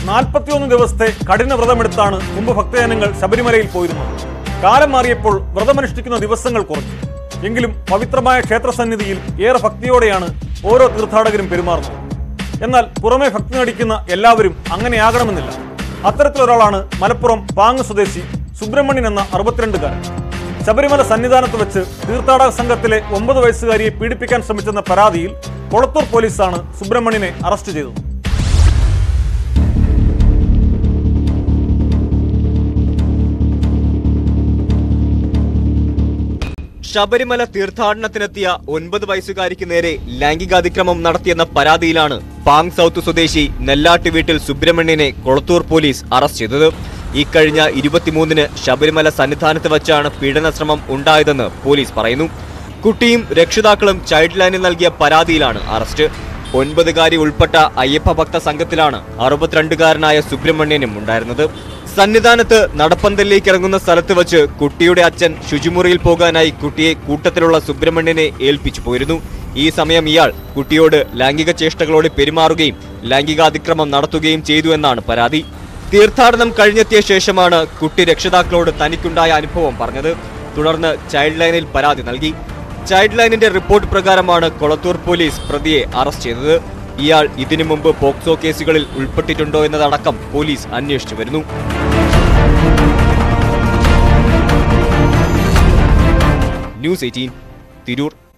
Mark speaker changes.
Speaker 1: നാൽപ്പത്തിയൊന്ന് ദിവസത്തെ കഠിന വ്രതമെടുത്താണ് മുമ്പ് ഭക്തജനങ്ങൾ ശബരിമലയിൽ പോയിരുന്നത് കാലം മാറിയപ്പോൾ വ്രതമനുഷ്ഠിക്കുന്ന ദിവസങ്ങൾ കുറഞ്ഞു എങ്കിലും പവിത്രമായ ക്ഷേത്രസന്നിധിയിൽ ഏറെ ഭക്തിയോടെയാണ് ഓരോ തീർത്ഥാടകരും പെരുമാറുന്നത് എന്നാൽ പുറമെ ഭക്തി നടിക്കുന്ന എല്ലാവരും അങ്ങനെയാകണമെന്നില്ല അത്തരത്തിലൊരാളാണ് മലപ്പുറം പാങ് സ്വദേശി സുബ്രഹ്മണ്യൻ എന്ന അറുപത്തിരണ്ടുകാരൻ ശബരിമല സന്നിധാനത്ത് വെച്ച് തീർത്ഥാടക സംഘത്തിലെ ഒമ്പത് വയസ്സുകാരിയെ പീഡിപ്പിക്കാൻ ശ്രമിച്ചെന്ന പരാതിയിൽ കൊളത്തൂർ പോലീസാണ് സുബ്രഹ്മണ്യനെ അറസ്റ്റ് ചെയ്തത്
Speaker 2: ശബരിമല തീർത്ഥാടനത്തിനെത്തിയ ഒൻപത് വയസ്സുകാരിക്ക് നേരെ ലൈംഗികാതിക്രമം നടത്തിയെന്ന പരാതിയിലാണ് പാങ് സൗത്ത് സ്വദേശി നെല്ലാട്ട് വീട്ടിൽ സുബ്രഹ്മണ്യനെ കൊളത്തൂർ പോലീസ് അറസ്റ്റ് ചെയ്തത് ഇക്കഴിഞ്ഞ ഇരുപത്തിമൂന്നിന് ശബരിമല സന്നിധാനത്ത് വച്ചാണ് പീഡനശ്രമം ഉണ്ടായതെന്ന് പോലീസ് പറയുന്നു കുട്ടിയും രക്ഷിതാക്കളും ചൈൽഡ് ലൈനിൽ നൽകിയ പരാതിയിലാണ് അറസ്റ്റ് ഒൻപതുകാരി ഉൾപ്പെട്ട അയ്യപ്പ ഭക്ത സംഘത്തിലാണ് അറുപത്തിരണ്ടുകാരനായ സുബ്രഹ്മണ്യനും ഉണ്ടായിരുന്നത് സന്നിധാനത്ത് നടപ്പന്തലിലേക്ക് ഇറങ്ങുന്ന സ്ഥലത്ത് വച്ച് കുട്ടിയുടെ അച്ഛൻ ശുചിമുറിയിൽ പോകാനായി കുട്ടിയെ കൂട്ടത്തിലുള്ള സുബ്രഹ്മണ്യനെ ഏൽപ്പിച്ചു പോയിരുന്നു ഈ സമയം ഇയാൾ കുട്ടിയോട് ലൈംഗിക ചേഷ്ടകളോട് പെരുമാറുകയും ലൈംഗികാതിക്രമം നടത്തുകയും ചെയ്തു എന്നാണ് പരാതി തീർത്ഥാടനം കഴിഞ്ഞെത്തിയ ശേഷമാണ് കുട്ടി രക്ഷിതാക്കളോട് തനിക്കുണ്ടായ അനുഭവം പറഞ്ഞത് തുടർന്ന് ചൈൽഡ് ലൈനിൽ പരാതി നൽകി ചൈൽഡ് ലൈനിന്റെ റിപ്പോർട്ട് പ്രകാരമാണ് കൊളത്തൂർ പോലീസ് പ്രതിയെ അറസ്റ്റ് ചെയ്തത് ഇയാൾ ഇതിനു മുമ്പ് പോക്സോ കേസുകളിൽ ഉൾപ്പെട്ടിട്ടുണ്ടോ എന്നതടക്കം പോലീസ് അന്വേഷിച്ചു വരുന്നു ന്യൂസ് എയ്റ്റീൻ തിരൂർ